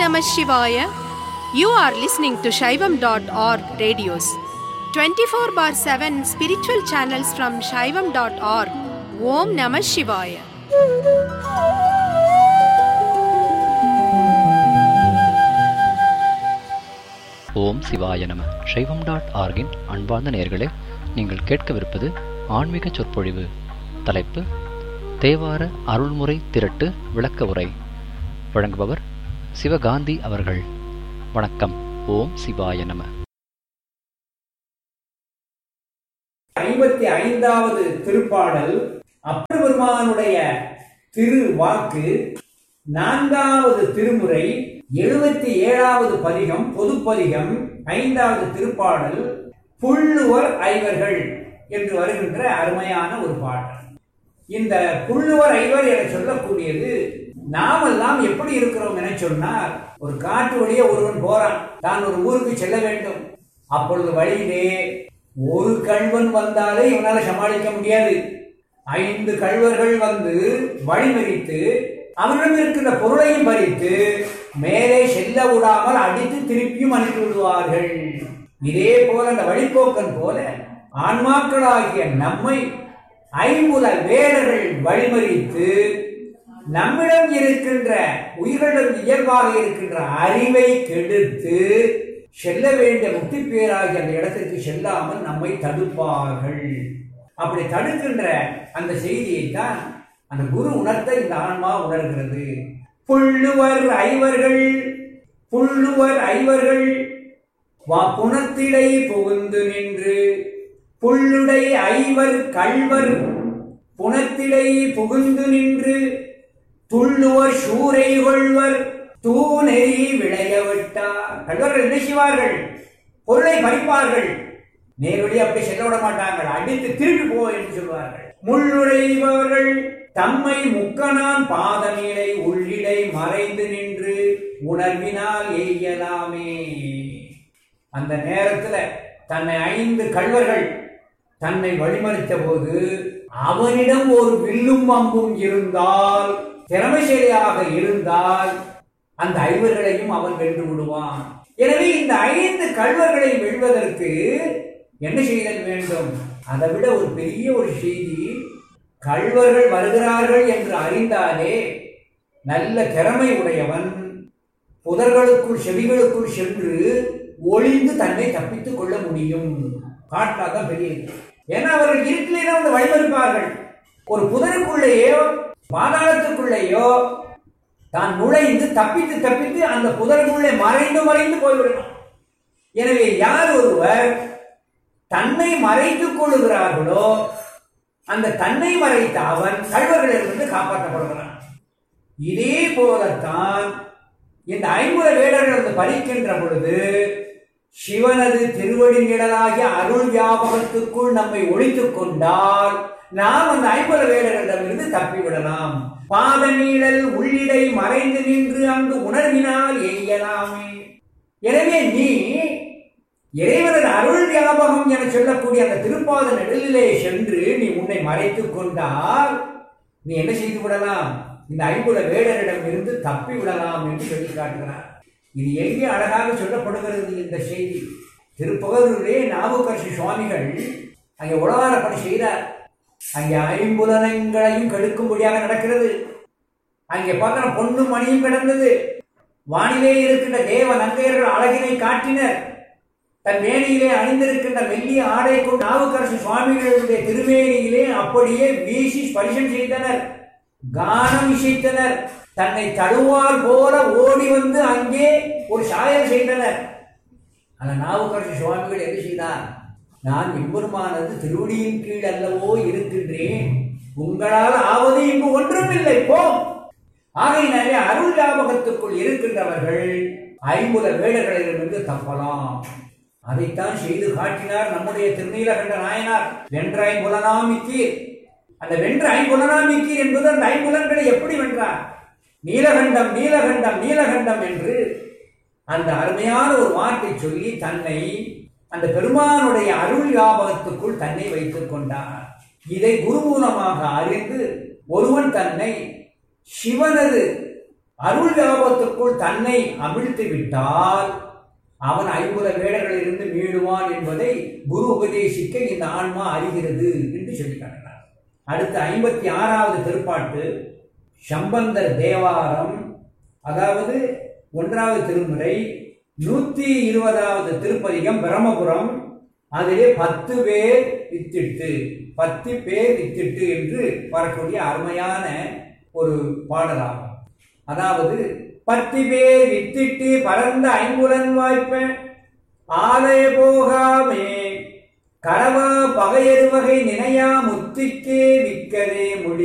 Namah Shivaya. You are listening to Shaivam.org radios. 24 bar 7 spiritual channels from Shaivam.org. Om Namah Shivaya. ஓம் சிவாய நம சைவம் dot ஆர்கின் அன்பார்ந்த நேயர்களே நீங்கள் கேட்கவிருப்பது ஆன்மீக சொற்பொழிவு தலைப்பு தேவார அருள்முறை திரட்டு விளக்க உரை வழங்குபவர் சிவகாந்தி அவர்கள் வணக்கம் ஓம் சிவாய நம ஐம்பத்தி ஐந்தாவது திருப்பாடல் அப்பர் பெருமானுடைய திரு வாக்கு நான்காவது திருமுறை எழுபத்தி ஏழாவது பதிகம் பொதுப்பதிகம் ஐந்தாவது திருப்பாடல் புள்ளுவர் ஐவர்கள் என்று வருகின்ற அருமையான ஒரு பாடல் இந்த புள்ளுவர் ஐவர் என சொல்லக்கூடியது நாமெல்லாம் எப்படி இருக்கிறோம் என சொன்னார் ஒரு காட்டு வழியே ஒருவன் போறான் தான் ஒரு ஊருக்கு செல்ல வேண்டும் அப்பொழுது வழியிலே ஒரு கள்வன் வந்தாலே இவனால சமாளிக்க முடியாது ஐந்து கள்வர்கள் வந்து வழிமறித்து அவனிடம் இருக்கின்ற பொருளையும் பறித்து மேலே செல்ல விடாமல் அடித்து திருப்பியும் அனுப்பி விடுவார்கள் இதே போல அந்த வழிபோக்கன் போல ஆன்மாக்களாகிய நம்மை ஐம்புல வேடர்கள் வழிமறித்து நம்மிடம் இருக்கின்ற உயிரிடம் இயல்பாக இருக்கின்ற அறிவை கெடுத்து செல்ல வேண்டிய முக்தி பேராகிய அந்த இடத்திற்கு செல்லாமல் நம்மை தடுப்பார்கள் அப்படி தடுக்கின்ற அந்த செய்தியை தான் அந்த குரு உணர்த்த இந்த ஆன்மா உணர்கிறது புள்ளுவர் ஐவர்கள் புள்ளுவர் ஐவர்கள் வா புணத்திடை புகுந்து நின்று புள்ளுடை ஐவர் கள்வர் புணத்திடை புகுந்து நின்று துள்ளுவர் சூரை கொள்வர் தூணெறி விளைய விட்டார் கள்வர்கள் என்ன செய்வார்கள் பொருளை பறிப்பார்கள் நேரடி அப்படி செல்ல விட மாட்டார்கள் அடித்து திருப்பி போ என்று சொல்வார்கள் முள்ளுடைபவர்கள் தம்மை முக்கனான் பாதமீடை உள்ளிடை மறைந்து நின்று உணர்வினால் எய்யலாமே அந்த நேரத்துல தன்னை ஐந்து கள்வர்கள் தன்னை வழிமறித்த போது அவனிடம் ஒரு வில்லும் அம்பும் இருந்தால் திறமைசாலியாக இருந்தால் அந்த ஐவர்களையும் அவன் வென்று விடுவான் எனவே இந்த ஐந்து கள்வர்களை வெல்வதற்கு என்ன செய்தல் வேண்டும் அதை விட ஒரு பெரிய ஒரு செய்தி கள்வர்கள் வருகிறார்கள் என்று அறிந்தாலே நல்ல திறமை உடையவன் புதர்களுக்குள் செவிகளுக்குள் சென்று ஒளிந்து தன்னை தப்பித்துக் கொள்ள முடியும் காட்டாதான் பெரிய ஏன்னா அவர்கள் இருட்டிலே தான் வந்து வழிமறிப்பார்கள் ஒரு புதருக்குள்ளேயோ பாதாளத்துக்குள்ளேயோ தான் நுழைந்து தப்பித்து தப்பித்து அந்த புதருக்குள்ளே மறைந்து மறைந்து போய்விடணும் எனவே யார் ஒருவர் தன்னை மறைத்துக் கொள்ளுகிறார்களோ அந்த தன்னை மறைத்த அவன் கழ்வர்களிலிருந்து காப்பாற்றப்படுகிறான் இதே போலத்தான் இந்த ஐம்பது வேடர்கள் வந்து பறிக்கின்ற பொழுது சிவனது திருவடி நிழலாகிய அருள் வியாபகத்துக்குள் நம்மை ஒழித்துக் கொண்டால் நாம் அந்த ஐம்பது வேடர்களிடமிருந்து தப்பிவிடலாம் பாதநீழல் உள்ளிடை மறைந்து நின்று அங்கு உணர்வினால் எய்யலாமே எனவே நீ இறைவனது அருள் வியாபகம் என சொல்லக்கூடிய அந்த திருப்பாத நெடலிலே சென்று நீ உன்னை மறைத்துக் கொண்டால் நீ என்ன செய்து விடலாம் இந்த ஐம்புல வேடரிடம் இருந்து தப்பி விடலாம் என்று சொல்லி காட்டுகிறார் இது எங்கே அழகாக சொல்லப்படுகிறது இந்த செய்தி திருப்பகலூரிலே நாவுக்கரசு சுவாமிகள் அங்கே உலகாரப்பணி செய்தார் அங்கே ஐம்புலனங்களையும் கெடுக்கும்படியாக நடக்கிறது அங்கே பார்த்தா பொண்ணும் மணியும் கிடந்தது வானிலே இருக்கின்ற தேவ நங்கையர்கள் அழகினை காட்டினர் தன் மேனியிலே அணிந்திருக்கின்ற மெல்லிய ஆடை கொண்டு நாவுக்கரசு சுவாமிகளுடைய திருமேனியிலே அப்படியே வீசி ஸ்பரிசம் செய்தனர் கானம் இசைத்தனர் தன்னை தடுவார் போல ஓடி வந்து அங்கே ஒரு சாயல் செய்தனர் அந்த நாவுக்கரசு சுவாமிகள் என்ன செய்தார் நான் எம்பெருமானது திருவடியின் கீழ் அல்லவோ இருக்கின்றேன் உங்களால் ஆவது இங்கு ஒன்றுமில்லை போம் ஆகையினாலே அருள் ஞாபகத்துக்குள் இருக்கின்றவர்கள் ஐம்புல வேடர்களிலிருந்து தப்பலாம் அதைத்தான் செய்து காட்டினார் நம்முடைய திருநீலகண்ட நாயனார் வென்ற ஐம்புலனாமிக்கு அந்த வென்ற ஐம்புலனாமிக்கு என்பது அந்த ஐம்புலன்களை எப்படி வென்றார் நீலகண்டம் நீலகண்டம் நீலகண்டம் என்று அந்த அருமையான ஒரு வார்த்தை சொல்லி தன்னை அந்த பெருமானுடைய அருள் ஞாபகத்துக்குள் தன்னை வைத்துக் கொண்டார் இதை குரு மூலமாக அறிந்து ஒருவன் தன்னை சிவனது அருள் வியாபத்துக்குள் தன்னை அமிழ்த்து விட்டால் அவன் ஐம்புல வேடர்களிலிருந்து மீளுவான் என்பதை குரு உபதேசிக்க இந்த ஆன்மா அறிகிறது என்று சொல்லி காட்டினார் அடுத்து ஐம்பத்தி ஆறாவது திருப்பாட்டு சம்பந்தர் தேவாரம் அதாவது ஒன்றாவது திருமுறை நூத்தி இருபதாவது திருப்பதிகம் பிரம்மபுரம் அதிலே பத்து பேர் வித்திட்டு பத்து பேர் வித்திட்டு என்று வரக்கூடிய அருமையான ஒரு பாடலாகும் அதாவது பத்து பேர் வித்திட்டு பரந்த ஐம்புலன் வாய்ப்ப ஆலய போகாமே கரவா பகையறுவகை நினையா முத்திக்கே விக்கதே மொழி